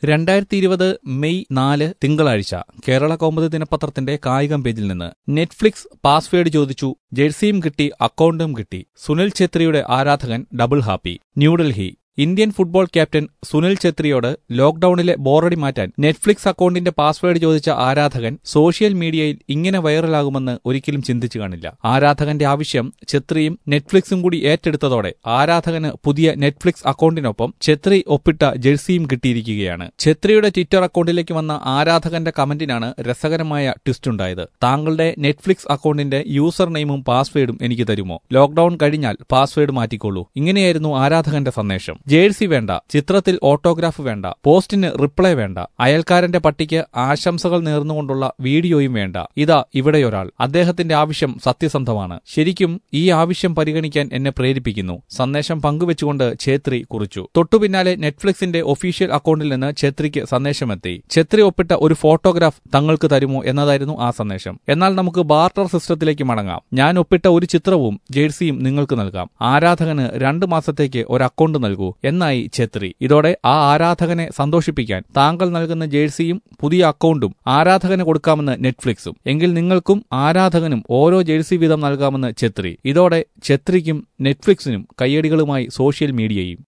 രണ്ടായിരത്തി ഇരുപത് മെയ് നാല് തിങ്കളാഴ്ച കേരള കൗമുദി ദിനപത്രത്തിന്റെ കായികം പേജിൽ നിന്ന് നെറ്റ്ഫ്ലിക്സ് പാസ്വേഡ് ചോദിച്ചു ജേഴ്സിയും കിട്ടി അക്കൗണ്ടും കിട്ടി Sunil ഛേത്രിയുടെ ആരാധകൻ double happy New Delhi Indian football captain Sunil ഛേത്രിയോട് ലോക്ഡൌണിലെ ബോറടി മാറ്റാൻ നെറ്റ്ഫ്ലിക്സ് അക്കൗണ്ടിന്റെ പാസ്വേഡ് ചോദിച്ച ആരാധകൻ സോഷ്യൽ മീഡിയയിൽ ഇങ്ങനെ വൈറലാകുമെന്ന് ഒരിക്കലും ചിന്തിച്ചു കാണില്ല ആരാധകന്റെ ആവശ്യം ഛത്രിയും നെറ്റ്ഫ്ലിക്സും കൂടി ഏറ്റെടുത്തതോടെ ആരാധകന് പുതിയ നെറ്റ്ഫ്ലിക്സ് അക്കൗണ്ടിനൊപ്പം ഛത്രി ഒപ്പിട്ട ജേഴ്സിയും കിട്ടിയിരിക്കുകയാണ് ഛത്രിയുടെ ട്വിറ്റർ അക്കൗണ്ടിലേക്ക് വന്ന ആരാധകന്റെ കമന്റിനാണ് രസകരമായ ട്വിസ്റ്റ് ഉണ്ടായത് താങ്കളുടെ നെറ്റ്ഫ്ലിക്സ് അക്കൗണ്ടിന്റെ യൂസർ നെയിമും പാസ്വേഡും എനിക്ക് തരുമോ ലോക്ഡൌൺ കഴിഞ്ഞാൽ പാസ്വേഡ് മാറ്റിക്കോളൂ ഇങ്ങനെയായിരുന്നു ആരാധകന്റെ സന്ദേശം ജേഴ്സി വേണ്ട ചിത്രത്തിൽ ഓട്ടോഗ്രാഫ് വേണ്ട പോസ്റ്റിന് റിപ്ലൈ വേണ്ട അയൽക്കാരന്റെ പട്ടിക്ക് ആശംസകൾ നേർന്നുകൊണ്ടുള്ള വീഡിയോയും വേണ്ട ഇതാ ഇവിടെയൊരാൾ അദ്ദേഹത്തിന്റെ ആവശ്യം സത്യസന്ധമാണ് ശരിക്കും ഈ ആവശ്യം പരിഗണിക്കാൻ എന്നെ പ്രേരിപ്പിക്കുന്നു സന്ദേശം പങ്കുവെച്ചുകൊണ്ട് ഛേത്രി കുറിച്ചു തൊട്ടുപിന്നാലെ നെറ്റ്ഫ്ലിക്സിന്റെ ഒഫീഷ്യൽ അക്കൗണ്ടിൽ നിന്ന് ഛേത്രിക്ക് സന്ദേശമെത്തി ഛേത്രി ഒപ്പിട്ട ഒരു ഫോട്ടോഗ്രാഫ് തങ്ങൾക്ക് തരുമോ എന്നതായിരുന്നു ആ സന്ദേശം എന്നാൽ നമുക്ക് ബാർട്ടർ സിസ്റ്റത്തിലേക്ക് മടങ്ങാം ഞാൻ ഒപ്പിട്ട ഒരു ചിത്രവും ജേഴ്സിയും നിങ്ങൾക്ക് നൽകാം ആരാധകന് രണ്ട് മാസത്തേക്ക് ഒരു അക്കൗണ്ട് നൽകൂ എന്നായി ഛേത്രി ഇതോടെ ആ ആരാധകനെ സന്തോഷിപ്പിക്കാൻ താങ്കൾ നൽകുന്ന ജേഴ്സിയും പുതിയ അക്കൗണ്ടും ആരാധകന് കൊടുക്കാമെന്ന് നെറ്റ്ഫ്ലിക്സും എങ്കിൽ നിങ്ങൾക്കും ആരാധകനും ഓരോ ജേഴ്സി വീതം നൽകാമെന്ന് ഛേത്രി ഇതോടെ ഛേത്രിക്കും നെറ്റ്ഫ്ലിക്സിനും കയ്യടികളുമായി സോഷ്യൽ മീഡിയയും